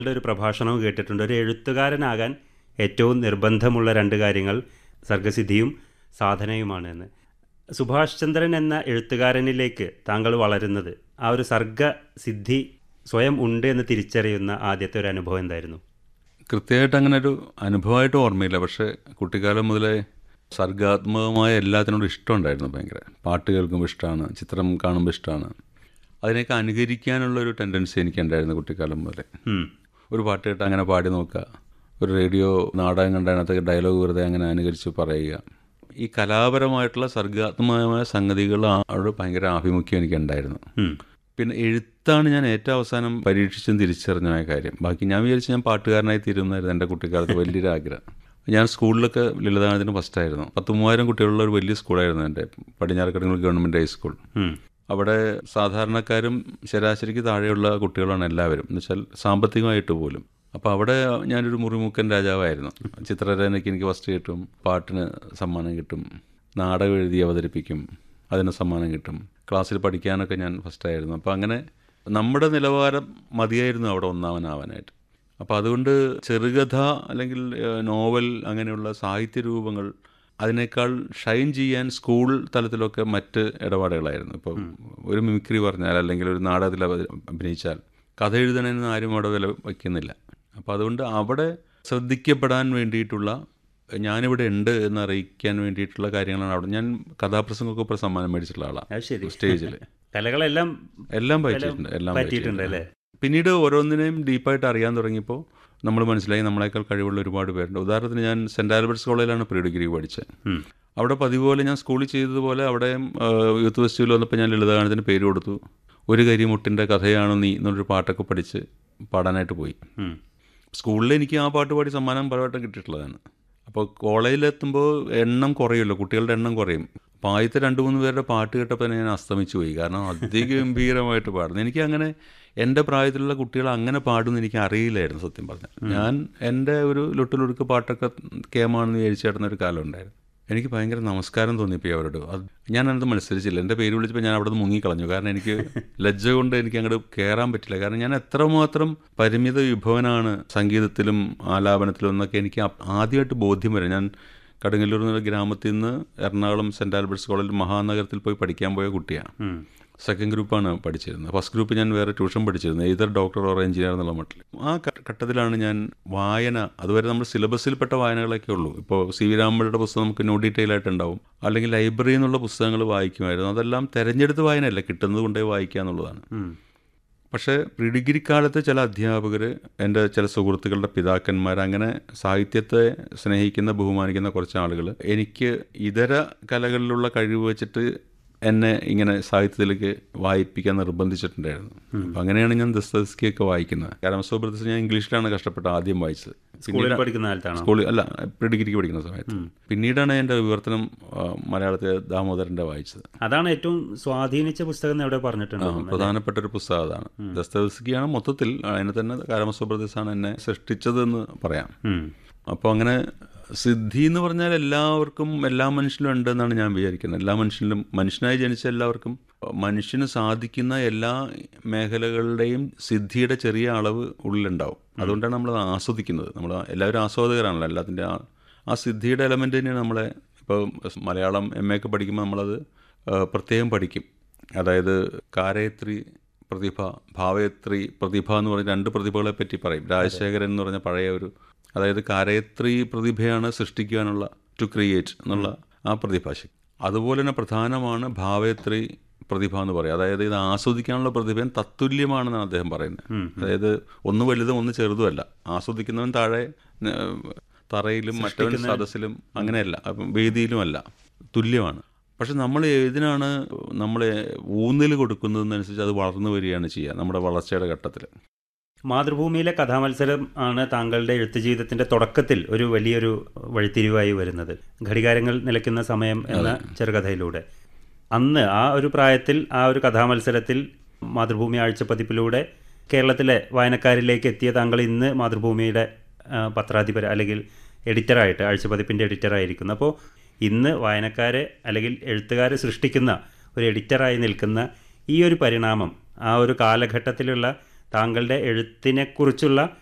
ഒരു പ്രഭാഷണവും കേട്ടിട്ടുണ്ട് ഒരു എഴുത്തുകാരനാകാൻ ഏറ്റവും നിർബന്ധമുള്ള രണ്ട് കാര്യങ്ങൾ സർഗസിദ്ധിയും സാധനയുമാണ് എന്ന് സുഭാഷ് ചന്ദ്രൻ എന്ന എഴുത്തുകാരനിലേക്ക് താങ്കൾ വളരുന്നത് ആ ഒരു സർഗസിദ്ധി സ്വയം ഉണ്ട് എന്ന് തിരിച്ചറിയുന്ന ആദ്യത്തെ ഒരു അനുഭവം എന്തായിരുന്നു കൃത്യമായിട്ട് അങ്ങനെ ഒരു അനുഭവമായിട്ട് ഓർമ്മയില്ല പക്ഷേ കുട്ടിക്കാലം മുതലേ സർഗാത്മകമായ എല്ലാത്തിനോടും ഇഷ്ടമുണ്ടായിരുന്നു ഭയങ്കര പാട്ട് കേൾക്കുമ്പോൾ ഇഷ്ടമാണ് ചിത്രം കാണുമ്പോൾ ഇഷ്ടമാണ് അതിനെയൊക്കെ അനുകരിക്കാനുള്ള ഒരു ടെൻഡൻസി എനിക്കുണ്ടായിരുന്നു കുട്ടിക്കാലം മുതലേ ഉം. ഒരു പാട്ട് കേട്ട് അങ്ങനെ പാടി നോക്കുക ഒരു റേഡിയോ നാടകം കണ്ട അതിനകത്ത് ഡയലോഗ് വെറുതെ അങ്ങനെ അനുകരിച്ച് പറയുക ഈ കലാപരമായിട്ടുള്ള സർഗാത്മകമായ സംഗതികളോട് ഭയങ്കര ആഭിമുഖ്യം എനിക്കുണ്ടായിരുന്നു ഉം. പിന്നെ എഴുത്താണ് ഞാൻ ഏറ്റവും അവസാനം പരീക്ഷിച്ചും തിരിച്ചറിഞ്ഞ കാര്യം ബാക്കി ഞാൻ വിചാരിച്ചു ഞാൻ പാട്ടുകാരനായി തീരുന്നതായിരുന്നു എൻ്റെ കുട്ടിക്കാലത്ത് വലിയൊരു ആഗ്രഹം ഞാൻ സ്കൂളിലൊക്കെ ലളിതഗാനത്തിന് ഫസ്റ്റായിരുന്നു പത്ത് മൂവായിരം കുട്ടികളുള്ള ഒരു വലിയ സ്കൂളായിരുന്നു എൻ്റെ പടിഞ്ഞാറക്കടങ്ങൾ ഗവൺമെൻറ് ഹൈസ്കൂൾ ഉം. അവിടെ സാധാരണക്കാരും ശരാശരിക്ക് താഴെയുള്ള കുട്ടികളാണ് എല്ലാവരും എന്ന് വെച്ചാൽ സാമ്പത്തികമായിട്ട് പോലും അപ്പോൾ അവിടെ ഞാനൊരു മുറിമുക്കൻ രാജാവായിരുന്നു ചിത്രരചനയ്ക്ക് എനിക്ക് ഫസ്റ്റ് കിട്ടും പാട്ടിന് സമ്മാനം കിട്ടും നാടകം എഴുതി അവതരിപ്പിക്കും അതിന് സമ്മാനം കിട്ടും ക്ലാസ്സിൽ പഠിക്കാനൊക്കെ ഞാൻ ഫസ്റ്റായിരുന്നു അപ്പോൾ അങ്ങനെ നമ്മുടെ നിലവാരം മതിയായിരുന്നു അവിടെ ഒന്നാമനാവാനായിട്ട് അപ്പോൾ അതുകൊണ്ട് ചെറുകഥ അല്ലെങ്കിൽ ഏഹ്, നോവൽ അങ്ങനെയുള്ള സാഹിത്യ രൂപങ്ങൾ അതിനേക്കാൾ ഷൈൻ ചെയ്യാൻ സ്കൂൾ തലത്തിലൊക്കെ മറ്റ് ഇടപാടുകളായിരുന്നു ഇപ്പോൾ ഒരു മിമിക്രി പറഞ്ഞാൽ അല്ലെങ്കിൽ ഒരു നാടകത്തിൽ അവ- അഭിനയിച്ചാൽ കഥ എഴുതണമെന്ന് ആരും അവിടെ വില വയ്ക്കുന്നില്ല അപ്പോൾ അതുകൊണ്ട് അവിടെ ശ്രദ്ധിക്കപ്പെടാൻ വേണ്ടിയിട്ടുള്ള ഞാനിവിടെ ഉണ്ട് എന്ന് അറിയിക്കാൻ വേണ്ടിയിട്ടുള്ള കാര്യങ്ങളാണ് അവിടെ ഞാൻ കഥാപ്രസംഗമൊക്കെ ഇപ്പോൾ സമ്മാനം മേടിച്ചിട്ടുള്ള അത് ആളാണ് ശരി സ്റ്റേജിൽ കലകളെല്ലാം എല്ലാം പറ്റിയിട്ടുണ്ട് എല്ലാം പറ്റിയിട്ടുണ്ട് അല്ലേ പിന്നീട് ഓരോന്നിനെയും ഡീപ്പായിട്ട് അറിയാൻ തുടങ്ങിയപ്പോൾ നമ്മൾ മനസ്സിലായി നമ്മളെക്കാൾ കഴിവുള്ള ഒരുപാട് പേരുണ്ട് ഉദാഹരണത്തിന് ഞാൻ സെൻറ് ആൽബർട്ട്സ് കോളേജിലാണ് പ്രീ ഡിഗ്രി പഠിച്ചത് ഉം. അവിടെ പതിവ് പോലെ ഞാൻ സ്കൂളിൽ ചെയ്തതുപോലെ അവിടെ യൂത്ത് ഫെസ്റ്റിവൽ വന്നപ്പോൾ ഞാൻ ലളിതഗാനത്തിന് പേര് കൊടുത്തു ഒരു കരിമുട്ടിൻ്റെ കഥയാണ് നീ എന്നൊരു പാട്ടൊക്കെ പഠിച്ച് പാടാനായിട്ട് പോയി ഉം. സ്കൂളിൽ എനിക്ക് ആ പാട്ട് പാടി സമ്മാനം പലവട്ടം കിട്ടിയിട്ടുള്ളതാണ് അപ്പോൾ കോളേജിലെത്തുമ്പോൾ എണ്ണം കുറയുമല്ലോ കുട്ടികളുടെ എണ്ണം കുറയും അപ്പോൾ ആദ്യത്തെ രണ്ട് മൂന്ന് പേരുടെ പാട്ട് കേട്ടപ്പോൾ തന്നെ ഞാൻ അസ്തമിച്ചു പോയി കാരണം അതിഗംഭീരമായിട്ട് പാടുന്നു എനിക്ക് അങ്ങനെ എൻ്റെ പ്രായത്തിലുള്ള കുട്ടികൾ അങ്ങനെ പാടുമെന്ന് എനിക്ക് അറിയില്ലായിരുന്നു സത്യം പറഞ്ഞാൽ ഞാൻ എൻ്റെ ഒരു ലൊട്ടിലൊടുക്ക് പാട്ടൊക്കെ കേമാണെന്ന് വിചാരിച്ചു കിടന്ന ഒരു കാലം ഉണ്ടായിരുന്നു എനിക്ക് ഭയങ്കര നമസ്കാരം തോന്നിപ്പോയി അവരോട് അത് ഞാൻ അതിനകത്ത് മത്സരിച്ചില്ല എൻ്റെ പേര് വിളിച്ചപ്പോൾ ഞാൻ അവിടെ നിന്ന് മുങ്ങിക്കളഞ്ഞു കാരണം എനിക്ക് ലജ്ജ കൊണ്ട് എനിക്ക് അങ്ങോട്ട് കയറാൻ പറ്റില്ല കാരണം ഞാൻ എത്രമാത്രം പരിമിത വിഭവനാണ് സംഗീതത്തിലും ആലാപനത്തിലും എന്നൊക്കെ എനിക്ക് അപ്- ആദ്യമായിട്ട് ബോധ്യം വരും ഞാൻ കടുങ്ങല്ലൂർ എന്ന ഗ്രാമത്തിൽ നിന്ന് എറണാകുളം സെൻറ് ആൽബർട്ട്സ് കോളേജിൽ മഹാനഗരത്തിൽ പോയി പഠിക്കാൻ പോയ കുട്ടിയാണ് ഉം. സെക്കൻഡ് ഗ്രൂപ്പാണ് പഠിച്ചിരുന്നത് ഫസ്റ്റ് ഗ്രൂപ്പ് ഞാൻ വേറെ ട്യൂഷൻ പഠിച്ചിരുന്നത് ഏതർ ഡോക്ടർ ഓർ എഞ്ചിനീയർ എന്നുള്ള മട്ടിൽ ആ ഘ- ഘട്ടത്തിലാണ് ഞാൻ വായന അതുവരെ നമ്മൾ സിലബസിൽപ്പെട്ട വായനകളൊക്കെ ഉള്ളൂ ഇപ്പോൾ സി വി രാമയുടെ പുസ്തകം നമുക്ക് നോ ഡീറ്റെയിൽ ആയിട്ട് ഉണ്ടാവും അല്ലെങ്കിൽ ലൈബ്രറിയിൽ നിന്നുള്ള പുസ്തകങ്ങൾ വായിക്കുമായിരുന്നു അതെല്ലാം തിരഞ്ഞെടുത്ത് വായനയല്ല കിട്ടുന്നത് കൊണ്ടേ വായിക്കുക എന്നുള്ളതാണ് ഉം. പക്ഷേ പ്രീ ഡിഗ്രി കാലത്ത് ചില അധ്യാപകർ എൻ്റെ ചില സുഹൃത്തുക്കളുടെ പിതാക്കന്മാർ അങ്ങനെ സാഹിത്യത്തെ സ്നേഹിക്കുന്ന ബഹുമാനിക്കുന്ന കുറച്ച് ആളുകൾ എനിക്ക് ഇതര കലകളിലുള്ള കഴിവ് വെച്ചിട്ട് എന്നെ ഇങ്ങനെ സാഹിത്യത്തിലേക്ക് വായിപ്പിക്കാൻ നിർബന്ധിച്ചിട്ടുണ്ടായിരുന്നു അപ്പം അങ്ങനെയാണ് ഞാൻ ദസ്തസ്കിയൊക്കെ വായിക്കുന്നത് കാരമസോ ബ്രദേഴ്സ് ഞാൻ ഇംഗ്ലീഷിലാണ് കഷ്ടപ്പെട്ട് ആദ്യം വായിച്ചത് സ്കൂളിൽ പഠിക്കുന്ന കാലത്താണോ സ്കൂളിൽ അല്ല പ്രീ ഡിഗ്രിക്ക് പഠിക്കുന്ന സമയത്ത് പിന്നീടാണ് എൻ്റെ വിവർത്തനം ആ, മലയാളത്തിൽ ദാമോദരൻ്റെ വായിച്ചത് അതാണ് ഏറ്റവും സ്വാധീനിച്ച പുസ്തകം എന്ന് എവിടെ പറഞ്ഞിട്ടുണ്ട് ആ, പ്രധാനപ്പെട്ട ഒരു പുസ്തകം അതാണ് ദസ്തവസ്കിയാണ് മൊത്തത്തിൽ അതിനെ തന്നെ കാരമസോ ബ്രദേഴ്സാണ് എന്നെ സൃഷ്ടിച്ചതെന്ന് പറയാം ഉം. അപ്പോൾ അങ്ങനെ സിദ്ധി എന്ന് പറഞ്ഞാൽ എല്ലാവർക്കും എല്ലാ മനുഷ്യനും ഉണ്ടെന്നാണ് ഞാൻ വിചാരിക്കുന്നത് എല്ലാ മനുഷ്യനിലും മനുഷ്യനായി ജനിച്ച എല്ലാവർക്കും മനുഷ്യന് സാധിക്കുന്ന എല്ലാ മേഖലകളുടെയും സിദ്ധിയുടെ ചെറിയ അളവ് ഉള്ളിലുണ്ടാവും അതുകൊണ്ടാണ് നമ്മൾ ആസ്വദിക്കുന്നത് നമ്മൾ എല്ലാവരും ആസ്വാദകരാണല്ലോ എല്ലാത്തിൻ്റെ ആ ആ സിദ്ധിയുടെ എലമെൻ്റ് തന്നെയാണ് നമ്മളെ ഇപ്പോൾ മലയാളം എം എ ഒക്കെ പഠിക്കുമ്പോൾ നമ്മളത് ആ, പ്രത്യേകം പഠിക്കും അതായത് കാരയത്രി പ്രതിഭ ഭാവയത്രി പ്രതിഭ എന്ന് പറഞ്ഞ രണ്ട് പ്രതിഭകളെ പറ്റി പറയും രാജശേഖരൻ എന്ന് പറഞ്ഞ പഴയ ഒരു അതായത് കാരയത്രി പ്രതിഭയാണ് സൃഷ്ടിക്കുവാനുള്ള ടു ക്രിയേറ്റ് എന്നുള്ള ആ പ്രതിഭാശക്തി അതുപോലെ തന്നെ പ്രധാനമാണ് ഭാവയത്രി പ്രതിഭ എന്ന് പറയും അതായത് ഇത് ആസ്വദിക്കാനുള്ള പ്രതിഭയും തത്തുല്യമാണെന്നാണ് അദ്ദേഹം പറയുന്നത് അതായത് ഒന്ന് വലുതും ഒന്ന് ചെറുതുമല്ല ആസ്വദിക്കുന്നവൻ താഴെ ഏഹ്, തറയിലും മറ്റവൻ സദസ്സിലും അങ്ങനെയല്ല അപ്പം വേദിയിലുമല്ല തുല്യമാണ് പക്ഷെ നമ്മൾ ഏതിനാണ് നമ്മൾ ഊന്നൽ കൊടുക്കുന്നതെന്നനുസരിച്ച് അത് വളർന്നു വരികയാണ് ചെയ്യുക നമ്മുടെ വളർച്ചയുടെ ഘട്ടത്തിൽ മാതൃഭൂമിയിലെ കഥാമത്സരം ആണ് താങ്കളുടെ എഴുത്ത് ജീവിതത്തിന്റെ തുടക്കത്തിൽ ഒരു വലിയൊരു വഴിത്തിരിവായി വരുന്നത് ഘടികാരങ്ങൾ നിലയ്ക്കുന്ന സമയം എന്ന ചെറുകഥയിലൂടെ അന്ന് ആ ഒരു പ്രായത്തിൽ ആ ഒരു കഥാമത്സരത്തിൽ മാതൃഭൂമി ആഴ്ചപ്പതിപ്പിലൂടെ കേരളത്തിലെ വായനക്കാരിലേക്ക് എത്തിയ താങ്കൾ ഇന്ന് മാതൃഭൂമിയുടെ ആ, പത്രാധിപർ അല്ലെങ്കിൽ എഡിറ്ററായിട്ട് ആഴ്ചപ്പതിപ്പിൻ്റെ എഡിറ്ററായിരിക്കുന്നു അപ്പോൾ ഇന്ന് വായനക്കാരെ അല്ലെങ്കിൽ എഴുത്തുകാരെ സൃഷ്ടിക്കുന്ന ഒരു എഡിറ്ററായി നിൽക്കുന്ന ഈ ഒരു പരിണാമം ആ ഒരു കാലഘട്ടത്തിലുള്ള താങ്കളുടെ എഴുത്തിനെക്കുറിച്ചുള്ള